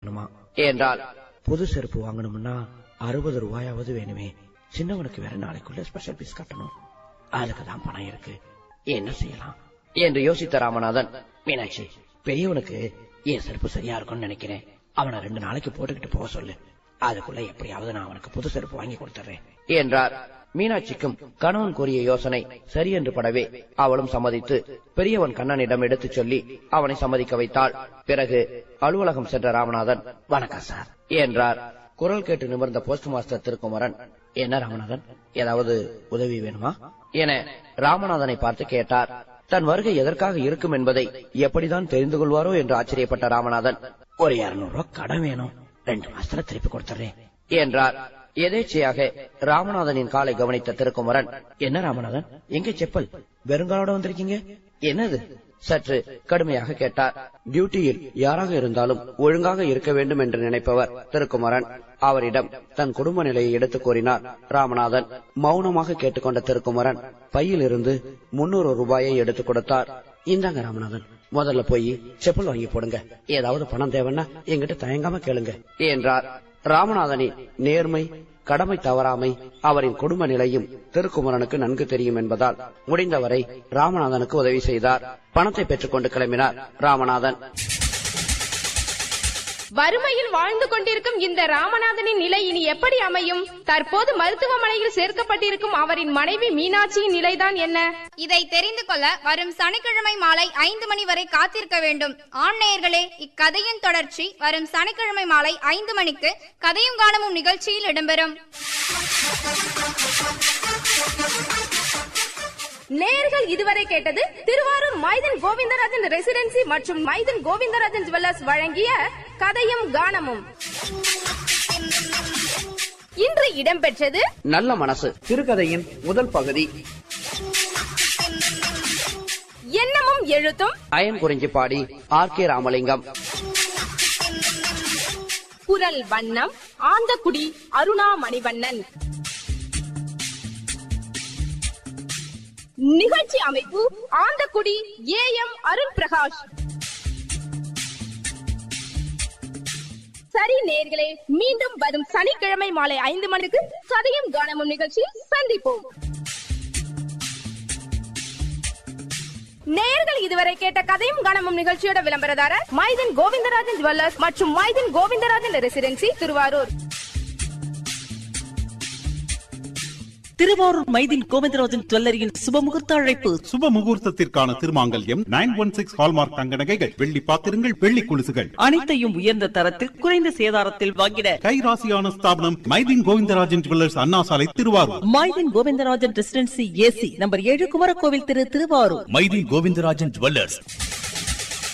கட்டணுமா என்றாள் புது செருப்பு வாங்கணும்னா அறுபது ரூபாயாவது வேணுமே சின்னவனுக்கு வேற நாளைக்குள்ள ஸ்பெஷல் பீஸ் கட்டணும் அதுக்கு தான் பணம் இருக்கு என்ன செய்யலாம் என்று யோசித்த ராமநாதன் மீனாட்சி பெரியவனுக்கு என் செருப்பு சரியா இருக்கும்னு நினைக்கிறேன் அவனை ரெண்டு நாளைக்கு போட்டுக்கிட்டு போக சொல்லு அதுக்குள்ள எப்படியாவது நான் அவனுக்கு புது செருப்பு வாங்கி கொடுத்துறேன் என்றார் மீனாட்சிக்கும் கணவன் கூறிய யோசனை சரி என்று படவே அவளும் சம்மதித்து பெரியவன் கண்ணனிடம் எடுத்துச் சொல்லி அவனை சம்மதிக்க வைத்தாள் பிறகு அலுவலகம் சென்ற ராமநாதன் வணக்கம் சார் என்றார் குரல் கேட்டு நிமிர்ந்த போஸ்ட் மாஸ்டர் திருக்குமரன் என்ன ராமநாதன் ஏதாவது உதவி வேணுமா என ராமநாதனை பார்த்து கேட்டார் தன் வருகை எதற்காக இருக்கும் என்பதை எப்படிதான் தெரிந்து கொள்வாரோ என்று ஆச்சரியப்பட்ட ராமநாதன் ஒரு இருநூறு ரூபாய் கடன் வேணும் ரெண்டு மாசத்துல திருப்பி கொடுத்துறேன் என்றார் எதேச்சையாக ராமநாதனின் காலை கவனித்த திருக்குமரன் என்ன ராமநாதன் எங்க செப்பல் வெறுங்காலோட வந்திருக்கீங்க என்னது சற்று கடுமையாக கேட்டார் டியூட்டியில் யாராக இருந்தாலும் ஒழுங்காக இருக்க வேண்டும் என்று நினைப்பவர் திருக்குமரன் அவரிடம் தன் குடும்ப நிலையை எடுத்துக் கூறினார் ராமநாதன் மௌனமாக கேட்டுக்கொண்ட திருக்குமரன் பையில் இருந்து முன்னூறு ரூபாயை எடுத்துக் கொடுத்தார் இந்தாங்க ராமநாதன் முதல்ல போய் செப்பல் வாங்கி போடுங்க ஏதாவது பணம் தேவைன்னா என்கிட்ட தயங்காம கேளுங்க என்றார் ராமநாதனின் நேர்மை கடமை தவறாமை அவரின் குடும்ப நிலையும் திருக்குமரனுக்கு நன்கு தெரியும் என்பதால் முடிந்தவரை ராமநாதனுக்கு உதவி செய்தார் பணத்தை பெற்றுக்கொண்டு கிளம்பினார் ராமநாதன் வறுமையில் வாழ்ந்து கொண்டிருக்கும் இந்த ராமநாதனின் நிலை இனி எப்படி அமையும் தற்போது மருத்துவமனையில் சேர்க்கப்பட்டிருக்கும் அவரின் மனைவி மீனாட்சியின் நிலைதான் என்ன இதை தெரிந்து கொள்ள வரும் சனிக்கிழமை மாலை ஐந்து மணி வரை காத்திருக்க வேண்டும் ஆண்நேயர்களே இக்கதையின் தொடர்ச்சி வரும் சனிக்கிழமை மாலை ஐந்து மணிக்கு கதையும் காணமும் நிகழ்ச்சியில் இடம்பெறும் நேர்கள் இதுவரை கேட்டது திருவாரூர் மைதன் கோவிந்தராஜன் ரெசிடென்சி மற்றும் மைதன் கோவிந்தராஜன் ஜுவல்லர்ஸ் வழங்கிய கதையும் கானமும் இன்று இடம்பெற்றது நல்ல மனசு சிறுகதையின் முதல் பகுதி எண்ணமும் எழுத்தும் அயன் குறிஞ்சிப்பாடி ஆர் கே ராமலிங்கம் குரல் வண்ணம் ஆந்தக்குடி அருணா மணிவண்ணன் நிகழ்ச்சி அமைப்பு ஆந்தக்குடி ஏ எம் அருண் பிரகாஷ் சரி நேர்களே மீண்டும் வரும் சனிக்கிழமை மாலை ஐந்து மணிக்கு சதயம் கானமும் நிகழ்ச்சியில் சந்திப்போம் நேயர்கள் இதுவரை கேட்ட கதையும் கணமும் நிகழ்ச்சியோட விளம்பரதாரர் மைதன் கோவிந்தராஜன் ஜுவல்லர்ஸ் மற்றும் மைதன் கோவிந்தராஜன் ரெசிடென்சி திருவாரூர் திருவாரூர் மைதின் கோவிந்தராஜன் ஜுவல்லரியின் சுபமுகூர்த்த அழைப்பு சுப முகூர்த்தத்திற்கான திருமாங்கல்யம் நைன் ஒன் சிக்ஸ் ஹால்மார்க் தங்க நகைகள் வெள்ளி பாத்திரங்கள் வெள்ளி குலுசுகள் அனைத்தையும் உயர்ந்த தரத்தில் குறைந்த சேதாரத்தில் வாங்கிட கைராசியான ஸ்தாபனம் Mydeen Govindarajan jewellers Anna Salai Thiruvarur Maithin Govindarajan residency AC number ஏழு குமரகோவில் திரு திருவாரூர் மைதி கோவிந்தராஜன் ஜுவல்லர்ஸ்